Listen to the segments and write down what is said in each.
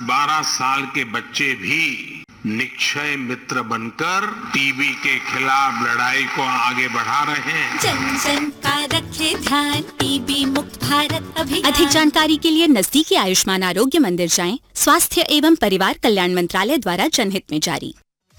12 साल के बच्चे भी निक्षय मित्र बनकर टीबी के खिलाफ लड़ाई को आगे बढ़ा रहे हैं जन जन का रखे ध्यान टीबी मुक्त भारत अभियान अधिक जानकारी के लिए नजदीकी आयुष्मान आरोग्य मंदिर जाएं स्वास्थ्य एवं परिवार कल्याण मंत्रालय द्वारा जनहित में जारी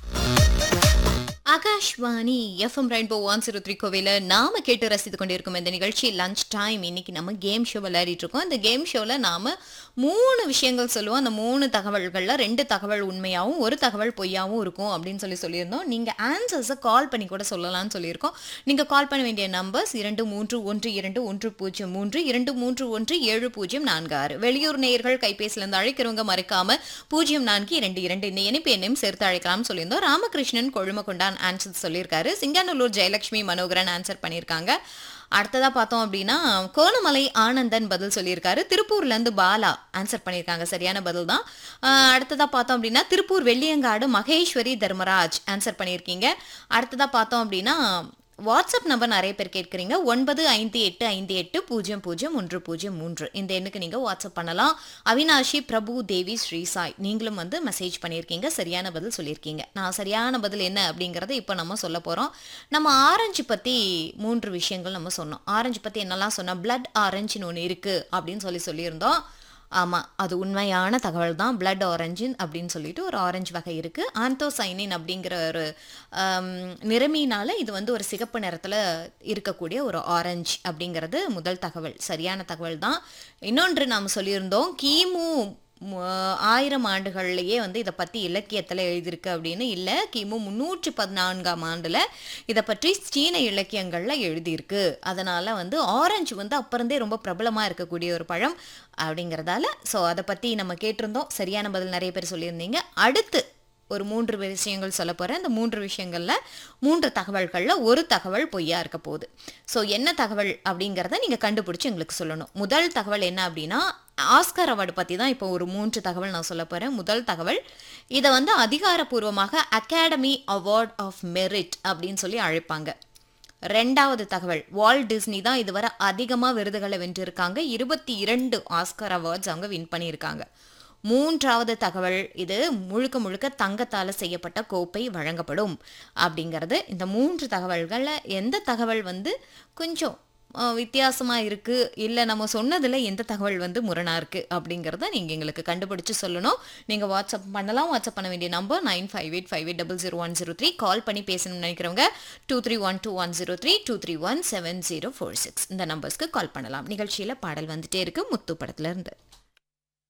Akashvani FM Rainbow one zero three கோவில நாம கேட்டு ரசித்து கொண்டிருக்கும் இந்த நிகழ்ச்சி லஞ்ச் டைம் இன்னைக்கு நம்ம கேம் ஷோ விளையாடிட்டு இருக்கோம் இந்த கேம் ஷோவில் நாம மூணு விஷயங்கள் சொல்லுவோம் அந்த மூணு தகவல்களில் ரெண்டு தகவல் உண்மையாகவும் ஒரு தகவல் பொய்யாவும் இருக்கும் அப்படின்னு சொல்லி சொல்லியிருந்தோம் நீங்கள் ஆன்சர்ஸை கால் பண்ணி கூட சொல்லலாம்னு சொல்லியிருக்கோம் நீங்கள் கால் பண்ண வேண்டிய நம்பர்ஸ் இரண்டு மூன்று ஒன்று இரண்டு ஒன்று பூஜ்ஜியம் மூன்று இரண்டு மூன்று ஒன்று ஏழு பூஜ்ஜியம் நான்கு ஆறு வெளியூர் நேயர்கள் கைபேசியிலிருந்து அழைக்கிறவங்க மறக்காம பூஜ்ஜியம் நான்கு இரண்டு இரண்டு இந்த இணைப்பு எண்ணையும் சேர்த்து அழைக்கலாம்னு சொல்லியிருந்தோம் ராமகிருஷ்ணன் கொழுமகொண்டான் ஆன்சர் சொல்லியிருக்காரு சிங்காநல்லூர் ஜெயலட்சுமி மனோகரன் ஆன்சர் பண்ணியிருக்காங்க அடுத்ததா பார்த்தோம் அப்படின்னா கோணமலை ஆனந்தன் பதில் சொல்லியிருக்காரு திருப்பூர்ல இருந்து பாலா ஆன்சர் பண்ணியிருக்காங்க சரியான பதில் தான் ஆஹ் அடுத்ததா பார்த்தோம் அப்படின்னா திருப்பூர் வெள்ளியங்காடு மகேஸ்வரி தர்மராஜ் ஆன்சர் பண்ணியிருக்கீங்க அடுத்ததா பார்த்தோம் அப்படின்னா வாட்ஸ்அப் நம்பர் நிறைய பேர் கேட்குறீங்க ஒன்பது ஐந்து எட்டு ஐந்து எட்டு பூஜ்ஜியம் பூஜ்ஜியம் ஒன்று பூஜ்ஜியம் மூன்று இந்த எண்ணுக்கு நீங்கள் வாட்ஸ்அப் பண்ணலாம் அவினாஷி பிரபு தேவி ஸ்ரீசாய் நீங்களும் வந்து மெசேஜ் பண்ணியிருக்கீங்க சரியான பதில் சொல்லியிருக்கீங்க நான் சரியான பதில் என்ன அப்படிங்கிறத இப்போ நம்ம சொல்ல போகிறோம் நம்ம ஆரஞ்சு பற்றி மூன்று விஷயங்கள் நம்ம சொன்னோம் ஆரஞ்சு பற்றி என்னெல்லாம் சொன்னோம் பிளட் ஆரஞ்சுன்னு ஒன்று இருக்குது அப்படின்னு சொல்லி சொல்லியிருந்தோம் ஆமாம் அது உண்மையான தகவல் தான் பிளட் ஆரஞ்சின் அப்படின்னு சொல்லிட்டு ஒரு ஆரஞ்சு வகை இருக்குது ஆந்தோசைனின் அப்படிங்கிற ஒரு ஆம், நிறமினால இது வந்து ஒரு சிகப்பு நிறத்தில் இருக்கக்கூடிய ஒரு ஆரஞ்சு அப்படிங்கிறது முதல் தகவல் சரியான தகவல் தான் இன்னொன்று நாம் சொல்லியிருந்தோம் கிமு மு- ஆயிரம் ஆண்டுகள்லயே வந்து இதை பற்றி இலக்கியத்தில் எழுதியிருக்கு அப்படின்னு இல்லை கிமு முன்னூற்றி பதினான்காம் ஆண்டில் இதை பற்றி சீன இலக்கியங்களில் எழுதியிருக்கு அதனால் வந்து ஆரஞ்சு வந்து அப்போருந்தே ரொம்ப பிரபலமாக இருக்கக்கூடிய ஒரு பழம் அப்படிங்கிறதால ஸோ அதை பற்றி நம்ம கேட்டிருந்தோம் சரியான பதில் நிறைய பேர் சொல்லியிருந்தீங்க அடுத்து ஒரு மூன்று விஷயங்கள் சொல்ல போகிறேன் இந்த மூன்று விஷயங்களில் மூன்று தகவல்களில் ஒரு தகவல் பொய்யா இருக்க போகுது ஸோ என்ன தகவல் அப்படிங்கிறத நீங்கள் கண்டுபிடிச்சி எங்களுக்கு சொல்லணும் முதல் தகவல் என்ன அப்படின்னா ஆஸ்கர் அவார்டு பற்றி தான் இப்போ ஒரு மூன்று தகவல் நான் சொல்ல போகிறேன் முதல் தகவல் இதை வந்து அதிகாரப்பூர்வமாக அகாடமி அவார்ட் ஆஃப் மெரிட் அப்படின்னு சொல்லி அழைப்பாங்க ரெண்டாவது தகவல் வால் டிஸ்னி தான் இதுவரை அதிகமாக விருதுகளை வென்றிருக்காங்க இருபத்தி இரண்டு ஆஸ்கர் அவார்ட்ஸ் அவங்க வின் பண்ணியிருக்காங்க மூன்றாவது தகவல் இது முழுக்க முழுக்க தங்கத்தால் செய்யப்பட்ட கோப்பை வழங்கப்படும் அப்படிங்கிறது இந்த மூன்று தகவல்களில் எந்த தகவல் வந்து கொஞ்சம் அஹ், வித்தியாசமா இருக்கு இல்லை நம்ம சொன்னதில் எந்த தகவல் வந்து முரணா இருக்கு அப்படிங்கிறத நீங்கள் எங்களுக்கு கண்டுபிடிச்சு சொல்லணும் நீங்கள் வாட்ஸ்அப் பண்ணலாம் வாட்ஸ்அப் பண்ண வேண்டிய number nine five eight five eight double zero one zero three call பண்ணி பேசணும்னு நினைக்கிறவங்க two three one two one zero three two three one seven zero four six இந்த நம்பர்ஸ்க்கு கால் பண்ணலாம் நிகழ்ச்சியில் பாடல் வந்துட்டே இருக்கு முத்து படத்துல இருந்து